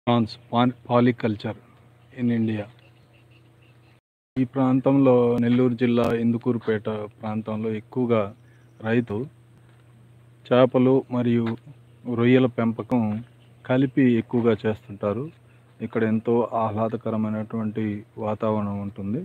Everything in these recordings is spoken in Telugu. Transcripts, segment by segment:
ప్రాన్స్ పాలికల్చర్ ఇన్ ఇండియా ఈ ప్రాంతంలో నెల్లూరు జిల్లా ఇందుకూరుపేట ప్రాంతంలో ఎక్కువగా రైతు చేపలు మరియు రొయ్యల పెంపకం కలిపి ఎక్కువగా చేస్తుంటారు ఇక్కడ ఎంతో ఆహ్లాదకరమైనటువంటి వాతావరణం ఉంటుంది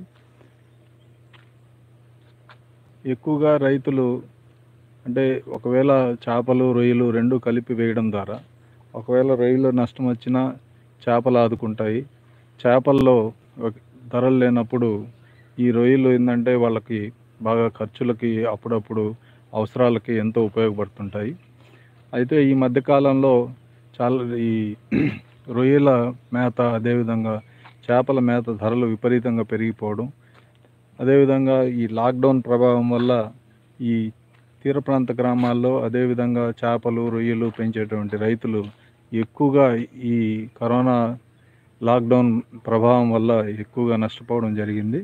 ఎక్కువగా రైతులు అంటే ఒకవేళ చేపలు రొయ్యలు రెండు కలిపి వేయడం ద్వారా ఒకవేళ రొయ్యలు నష్టం వచ్చినా చేపలు ఆదుకుంటాయి చేపల్లో ఒక- ధరలు లేనప్పుడు ఈ రొయ్యలు ఏంటంటే వాళ్ళకి బాగా ఖర్చులకి అప్పుడప్పుడు అవసరాలకి ఎంతో ఉపయోగపడుతుంటాయి అయితే ఈ మధ్యకాలంలో చాలా ఈ రొయ్యల మేత అదేవిధంగా చేపల మేత ధరలు విపరీతంగా పెరిగిపోవడం అదేవిధంగా ఈ లాక్డౌన్ ప్రభావం వల్ల ఈ తీర ప్రాంత గ్రామాల్లో అదేవిధంగా చేపలు రొయ్యలు పెంచేటువంటి రైతులు ఎక్కువగా ఈ కరోనా లాక్డౌన్ ప్రభావం వల్ల ఎక్కువగా నష్టపోవడం జరిగింది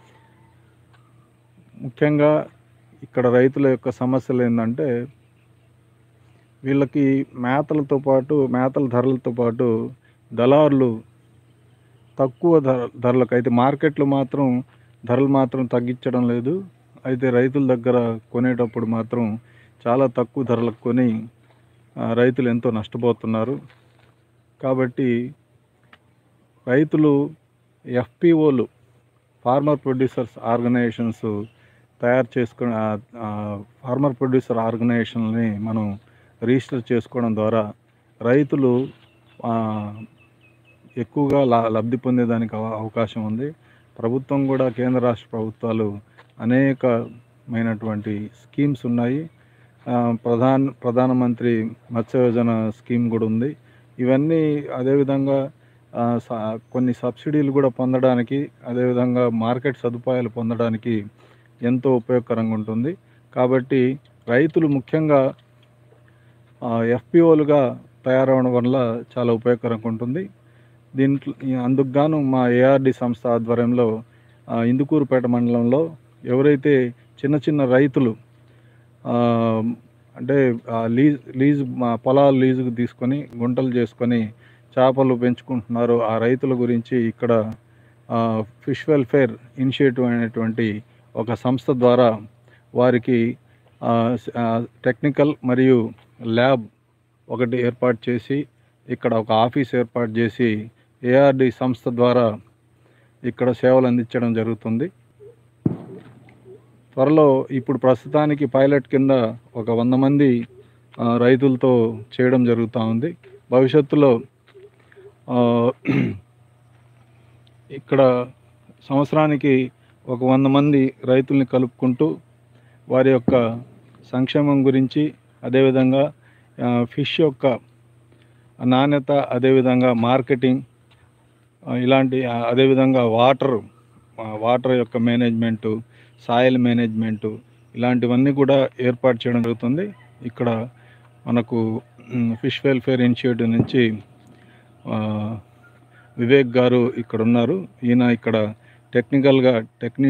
ముఖ్యంగా ఇక్కడ రైతుల యొక్క సమస్యలు ఏంటంటే వీళ్ళకి మేతలతో పాటు మేతల ధరలతో పాటు దళారులు తక్కువ ధర ధరలకు అయితే మార్కెట్లు మాత్రం ధరలు మాత్రం తగ్గించడం లేదు అయితే రైతుల దగ్గర కొనేటప్పుడు మాత్రం చాలా తక్కువ ధరలకు కొని ఆ, రైతులు ఎంతో నష్టపోతున్నారు కాబట్టి రైతులు ఎఫ్పిఓలు ఫార్మర్ ప్రొడ్యూసర్స్ ఆర్గనైజేషన్స్ తయారు చేసుకుని ఫార్మర్ ప్రొడ్యూసర్ ఆర్గనైజేషన్ని మనం రిజిస్టర్ చేసుకోవడం ద్వారా రైతులు ఆ, ఎక్కువగా లా లబ్ధి పొందేదానికి అవ- అవకాశం ఉంది ప్రభుత్వం కూడా కేంద్ర రాష్ట్ర ప్రభుత్వాలు అనేకమైనటువంటి స్కీమ్స్ ఉన్నాయి ఆ, ప్రధాన్ ప్రధానమంత్రి మత్స్య యోజన స్కీమ్ కూడా ఉంది ఇవన్నీ అదేవిధంగా ఆ, స- కొన్ని సబ్సిడీలు కూడా పొందడానికి అదేవిధంగా మార్కెట్ సదుపాయాలు పొందడానికి ఎంతో ఉపయోగకరంగా ఉంటుంది కాబట్టి రైతులు ముఖ్యంగా ఎఫ్పిఓలుగా తయారవడం వల్ల చాలా ఉపయోగకరంగా ఉంటుంది దీంట్లో ఈ- అందుకు గాను మా ఏఆర్డి సంస్థ ఆధ్వర్యంలో ఆ, ఇందుకూరుపేట మండలంలో ఎవరైతే చిన్న చిన్న రైతులు ఆ, అంటే ఆ లీజ్ లీజ్ మా పొలాలు లీజుకు తీసుకొని గుంటలు చేసుకొని చేపలు పెంచుకుంటున్నారు ఆ రైతుల గురించి ఇక్కడ ఆ, ఫిష్ వెల్ఫేర్ ఇనిషియేటివ్ అనేటువంటి ఒక సంస్థ ద్వారా వారికి ఆ, స- ఆ, టెక్నికల్ మరియు ల్యాబ్ ఒకటి ఏర్పాటు చేసి ఇక్కడ ఒక ఆఫీస్ ఏర్పాటు చేసి ఏఆర్డి సంస్థ ద్వారా ఇక్కడ సేవలు అందించడం జరుగుతుంది త్వరలో ఇప్పుడు ప్రస్తుతానికి పైలట్ కింద ఒక వంద మంది ఆ, రైతులతో చేయడం జరుగుతూ ఉంది భవిష్యత్తులో ఆ, ఇక్కడ సంవత్సరానికి ఒక వంద మంది రైతుల్ని కలుపుకుంటూ వారి యొక్క సంక్షేమం గురించి అదేవిధంగా ఆ, ఫిష్ యొక్క నాణ్యత అదేవిధంగా మార్కెటింగ్ ఆ, ఇలాంటి ఆ, అదేవిధంగా వాటర్ ఆ, వాటర్ యొక్క మేనేజ్మెంటు సాయిల్ మేనేజ్మెంటు ఇలాంటివన్నీ కూడా ఏర్పాటు చేయడం జరుగుతుంది ఇక్కడ మనకు మ్, ఫిష్ వెల్ఫేర్ ఇనిషియేటివ్ నుంచి ఆ, వివేక్ గారు ఇక్కడ ఉన్నారు ఈయన ఇక్కడ టెక్నికల్గా టెక్ని